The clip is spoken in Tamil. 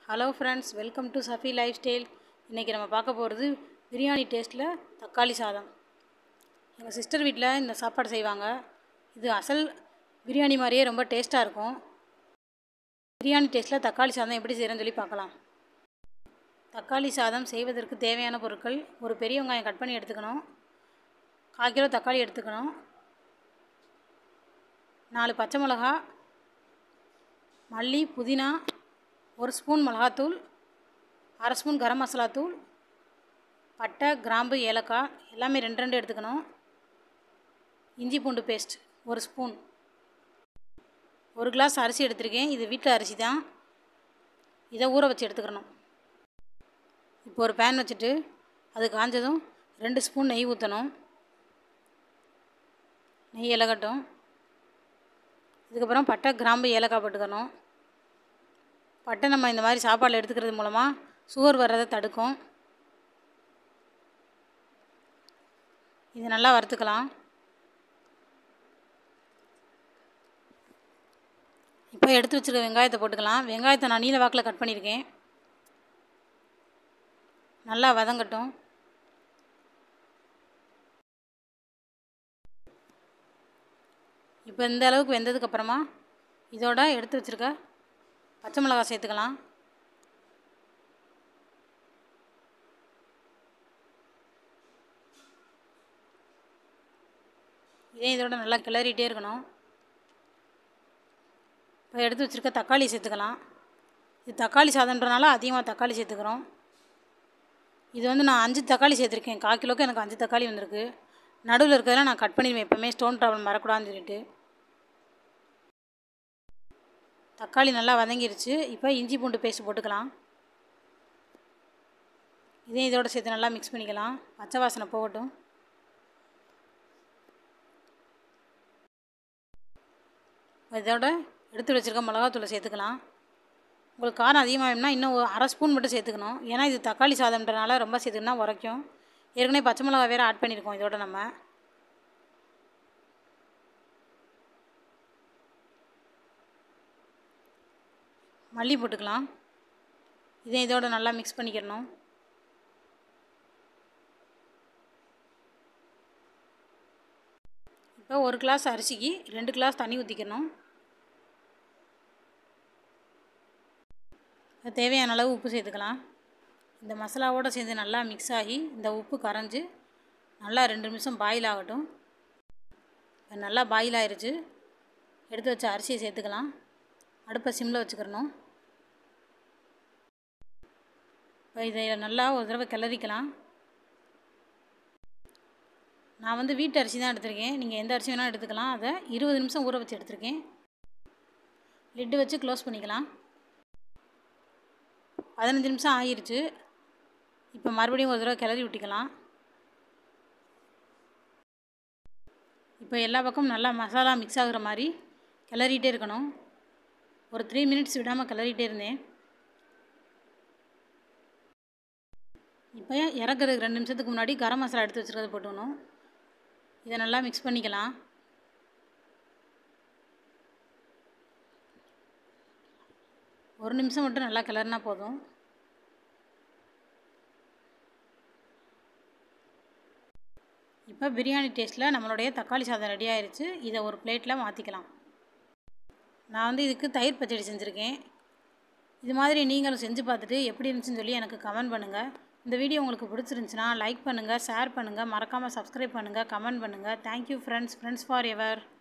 hello friends welcome to Safi life style இன்றைக்கி நம்ம பார்க்க போகிறது பிரியாணி டேஸ்ட்டில் தக்காளி சாதம் எங்கள் சிஸ்டர் வீட்டில் இந்த சாப்பாடு செய்வாங்க இது அசல் பிரியாணி மாதிரியே ரொம்ப டேஸ்ட்டாக இருக்கும் பிரியாணி டேஸ்ட்டில் தக்காளி சாதம் எப்படி செய்கிறேன்னு சொல்லி பார்க்கலாம் தக்காளி சாதம் செய்வதற்கு தேவையான பொருட்கள் ஒரு பெரிய வெங்காயம் கட் பண்ணி எடுத்துக்கணும் கால் கிலோ தக்காளி எடுத்துக்கணும் நாலு பச்சை மிளகா மல்லி புதினா ஒரு ஸ்பூன் மிளகாத்தூள் அரை ஸ்பூன் கரம் மசாலா தூள் பட்டை கிராம்பு ஏலக்காய் எல்லாமே ரெண்டு ரெண்டு எடுத்துக்கணும் இஞ்சி பூண்டு பேஸ்ட் ஒரு ஸ்பூன் ஒரு கிளாஸ் அரிசி எடுத்திருக்கேன் இது வீட்டில் அரிசி தான் இதை ஊற வச்சு எடுத்துக்கிறணும் இப்போ ஒரு பேன் வச்சுட்டு அது காஞ்சதும் ரெண்டு ஸ்பூன் நெய் ஊற்றணும் நெய் இலகட்டும் இதுக்கப்புறம் பட்டை கிராம்பு ஏலக்காய் போட்டுக்கணும் பட்டை நம்ம இந்த மாதிரி சாப்பாடில் எடுத்துக்கிறது மூலமாக சுகர் வர்றதை தடுக்கும் இது நல்லா வறுத்துக்கலாம் இப்போ எடுத்து வச்சுருக்க வெங்காயத்தை போட்டுக்கலாம் வெங்காயத்தை நான் நீல வாக்கில் கட் பண்ணியிருக்கேன் நல்லா வதங்கட்டும் இப்போ இந்த அளவுக்கு வெந்ததுக்கப்புறமா இதோட எடுத்து வச்சுருக்க பச்சை மிளகாய் சேர்த்துக்கலாம் இதே இதோட நல்லா கிளறிட்டே இருக்கணும் இப்போ எடுத்து வச்சுருக்க தக்காளி சேர்த்துக்கலாம் இது தக்காளி சாதம்ன்றனால அதிகமாக தக்காளி சேர்த்துக்கிறோம் இது வந்து நான் அஞ்சு தக்காளி சேர்த்துருக்கேன் கால் கிலோக்கு எனக்கு அஞ்சு தக்காளி வந்திருக்கு நடுவில் இருக்கிறதெல்லாம் நான் கட் பண்ணிடுவேன் எப்போவுமே ஸ்டோன் ப்ராப்ளம் வரக்கூடாதுன்னு சொல்லிட்டு தக்காளி நல்லா வதங்கிருச்சு இப்போ இஞ்சி பூண்டு பேஸ்ட் போட்டுக்கலாம் இதையும் இதோட சேர்த்து நல்லா மிக்ஸ் பண்ணிக்கலாம் பச்சை வாசனை போகட்டும் இதோட எடுத்து வச்சுருக்க மிளகாத்தூளை சேர்த்துக்கலாம் உங்களுக்கு காரம் அதிகமாக வேணும்னா இன்னும் ஒரு அரை ஸ்பூன் மட்டும் சேர்த்துக்கணும் ஏன்னா இது தக்காளி சாதம்ன்றனால ரொம்ப சேர்த்துக்கினா உரைக்கும் ஏற்கனவே பச்சை மிளகா வேறு ஆட் பண்ணியிருக்கோம் இதோட நம்ம மல்லி போட்டுக்கலாம் இதை இதோட நல்லா மிக்ஸ் பண்ணிக்கிறணும் இப்போ ஒரு கிளாஸ் அரிசிக்கு ரெண்டு கிளாஸ் தண்ணி ஊற்றிக்கணும் தேவையான அளவு உப்பு சேர்த்துக்கலாம் இந்த மசாலாவோடு சேர்ந்து நல்லா மிக்ஸ் ஆகி இந்த உப்பு கரைஞ்சி நல்லா ரெண்டு நிமிஷம் பாயில் ஆகட்டும் இப்போ நல்லா பாயில் ஆயிடுச்சு எடுத்து வச்ச அரிசியை சேர்த்துக்கலாம் அடுப்பை சிம்மில் வச்சுக்கிறணும் இப்போ இதை நல்லா ஒரு தடவை கிளறிக்கலாம் நான் வந்து வீட்டு அரிசி தான் எடுத்திருக்கேன் நீங்கள் எந்த அரிசி வேணாலும் எடுத்துக்கலாம் அதை இருபது நிமிஷம் ஊற வச்சு எடுத்திருக்கேன் லிட்டு வச்சு க்ளோஸ் பண்ணிக்கலாம் பதினஞ்சு நிமிஷம் ஆகிருச்சு இப்போ மறுபடியும் ஒரு தடவை கிளறி விட்டிக்கலாம் இப்போ எல்லா பக்கமும் நல்லா மசாலா மிக்ஸ் ஆகுற மாதிரி கிளறிட்டே இருக்கணும் ஒரு த்ரீ மினிட்ஸ் விடாமல் கிளறிட்டே இருந்தேன் இப்போ இறக்குறதுக்கு ரெண்டு நிமிஷத்துக்கு முன்னாடி கரம் மசாலா எடுத்து வச்சுருக்கறது போட்டுக்கணும் இதை நல்லா மிக்ஸ் பண்ணிக்கலாம் ஒரு நிமிஷம் மட்டும் நல்லா கிளறினா போதும் இப்போ பிரியாணி டேஸ்ட்டில் நம்மளுடைய தக்காளி சாதம் ரெடி ஆயிடுச்சு இதை ஒரு பிளேட்டில் மாற்றிக்கலாம் நான் வந்து இதுக்கு தயிர் பச்சடி செஞ்சுருக்கேன் இது மாதிரி நீங்களும் செஞ்சு பார்த்துட்டு எப்படி இருந்துச்சுன்னு சொல்லி எனக்கு கமெண்ட் பண்ணுங்கள் இந்த வீடியோ உங்களுக்கு பிடிச்சிருந்துச்சுன்னா லைக் பண்ணுங்கள் ஷேர் பண்ணுங்கள் மறக்காமல் சப்ஸ்கிரைப் பண்ணுங்கள் கமெண்ட் பண்ணுங்கள் thank you friends friends for ever